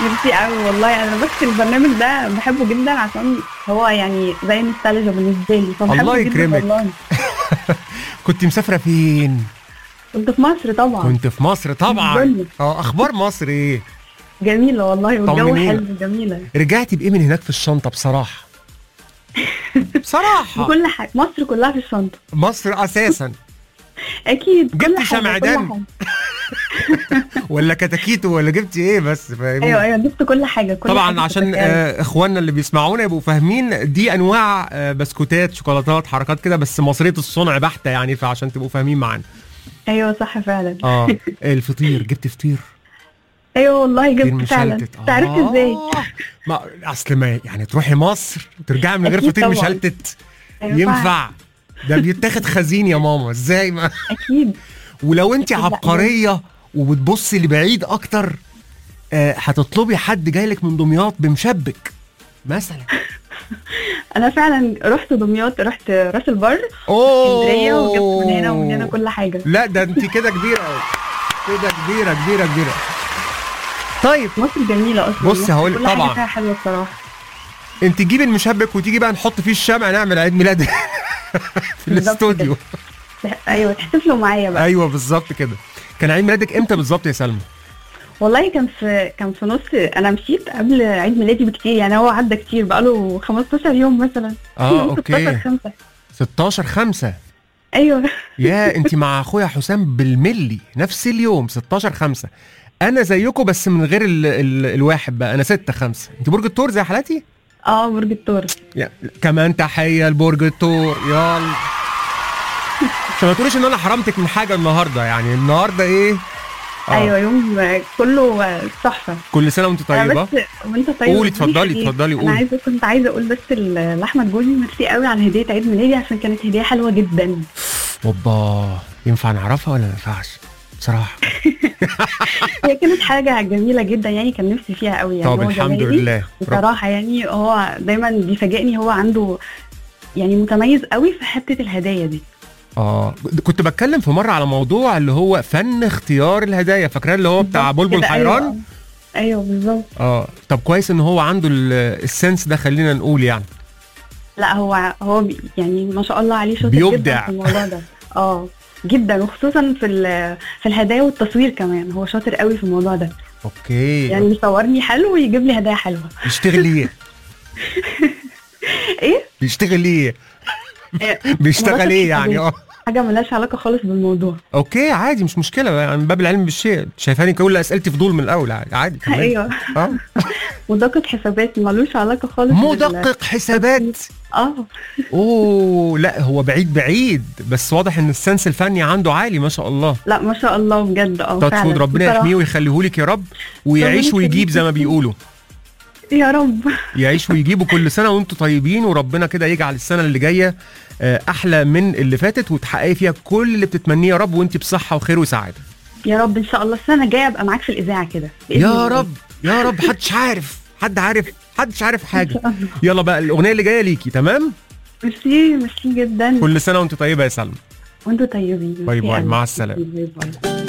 ميرسي قوي والله انا بس البرنامج ده بحبه جدا عشان هو يعني زي نوستالجيا بالنسبه لي فبحبه الله جداً يكرمك. والله كنت مسافره فين كنت في مصر طبعا كنت في مصر طبعا الدنيا. اه اخبار مصر ايه جميله والله والجو طمنينا. حلو جميله رجعتي بايه من هناك في الشنطه بصراحه بصراحه بكل حاجه مصر كلها في الشنطه مصر اساسا اكيد كل جبتي حاجة، كل شمعدان؟ حاجة. ولا كتاكيتو ولا جبتي ايه بس فاهمين ايوه ايوه جبت كل حاجه كل طبعا حاجة عشان تتخيل. آه، اخواننا اللي بيسمعونا يبقوا فاهمين دي انواع آه، بسكوتات شوكولاتات حركات كده بس مصريه الصنع بحته يعني فعشان تبقوا فاهمين معانا ايوه صح فعلا اه الفطير جبت فطير ايوه والله فطير جبت فعلا مشلتت انت عرفت ازاي ما اصل ما يعني تروحي مصر وترجعي من غير أكيد فطير طبعاً. مشلتت أيوة ينفع ده بيتاخد خزين يا ماما ازاي ما اكيد ولو انت لا، عبقريه وبتبصي لبعيد اكتر آه، هتطلبي حد جاي لك من دمياط بمشبك مثلا انا فعلا رحت دمياط رحت راس البر اوه اسكندريه وجبت من هنا ومن هنا كل حاجه لا ده انت كده كبيره قوي كده كبيره كبيره كبيره طيب مصر جميله اصلا بص مصر هقول- كل حاجة طبعاً. فيها حلوه بصراحه انت تجيبي المشبك وتيجي بقى نحط فيه الشمع نعمل عيد ميلاد في بالظبط الاستوديو تح- ايوه تحتفلوا معايا بقى ايوه بالظبط كده كان عيد ميلادك امتى بالظبط يا سلمى والله كان في كان في نص انا مشيت قبل عيد ميلادي بكتير يعني هو عدى كتير بقاله 15 يوم مثلا اه 16 اوكي 5 16 5 ايوه يا انت مع اخويا حسام بالملي نفس اليوم 16 5 انا زيكم بس من غير ال ال الواحد بقى انا 6 5 انت برج الثور زي حالاتي اه برج الثور يا كمان تحيه لبرج الثور يلا عشان ما تقوليش ان انا حرمتك من حاجه النهارده يعني النهارده ايه آه. ايوه يوم كله تحفه كل سنه وانت أنا طيبه بس وانت طيب قولي، مفيش اتفضلي، إيه. اتفضلي، انا قولي. عايزه كنت عايزه اقول بس ل- لاحمد جوزي ميرسي قوي على هديه عيد ميلادي عشان كانت هديه حلوه جدا اوبا ينفع نعرفها ولا ما ينفعش بصراحه هي كانت حاجه جميله جدا يعني كان نفسي فيها قوي يعني طب هو الحمد جمالي لله رب- بصراحه يعني هو دايما بيفاجئني هو عنده يعني متميز قوي في حته الهدايا دي اه كنت بتكلم في مره على موضوع اللي هو فن اختيار الهدايا فاكراه اللي هو بتاع بالظبط بلبل كده، حيران ايوه ايوه بالظبط اه طب كويس ان هو عنده ال- السنس ده خلينا نقول يعني لا هو هو بي يعني ما شاء الله عليه شاطر بيبدع. جدا في الموضوع ده اه جدا وخصوصا في ال- في الهدايا والتصوير كمان هو شاطر قوي في الموضوع ده اوكي يعني بيصورني حلو ويجيب لي هدايا حلوه بيشتغل ايه ايه بيشتغل ايه إيه، بيشتغل مراتك ايه يعني حسابات. اه حاجه ملهاش علاقه خالص بالموضوع اوكي عادي مش مشكله يعني من باب العلم بالشيء شايفاني كل اسئلتي فضول من الاول عادي عادي كمل. ايوه اه مدقق حسابات ملوش علاقه خالص بال- مدقق حسابات اه اوه لا هو بعيد بعيد بس واضح ان السنس الفني عنده عالي ما شاء الله لا ما شاء الله بجد اه تاتش فعلا وود ربنا بصراحة. يحميه ويخليه لك يا رب ويعيش ربنا ويجيب زي ما يخليك. بيقولوا يا رب يعيش ويجيبوا كل سنه وانتم طيبين وربنا كده يجعل السنه اللي جايه آه، احلى من اللي فاتت وتحققي فيها كل اللي بتتمنيه يا رب وانت بصحه وخير وسعاده يا رب ان شاء الله السنه الجايه ابقى معاك في الاذاعه كده بإذن يا الله. رب يا رب محدش عارف حد عارف محدش عارف حاجه يلا بقى الاغنيه اللي جايه ليكي تمام ميرسي ميرسي جدا كل سنه وانت طيبه يا سلمى وانتوا طيبين باي ميرسي باي، أوي. مع السلامة. باي باي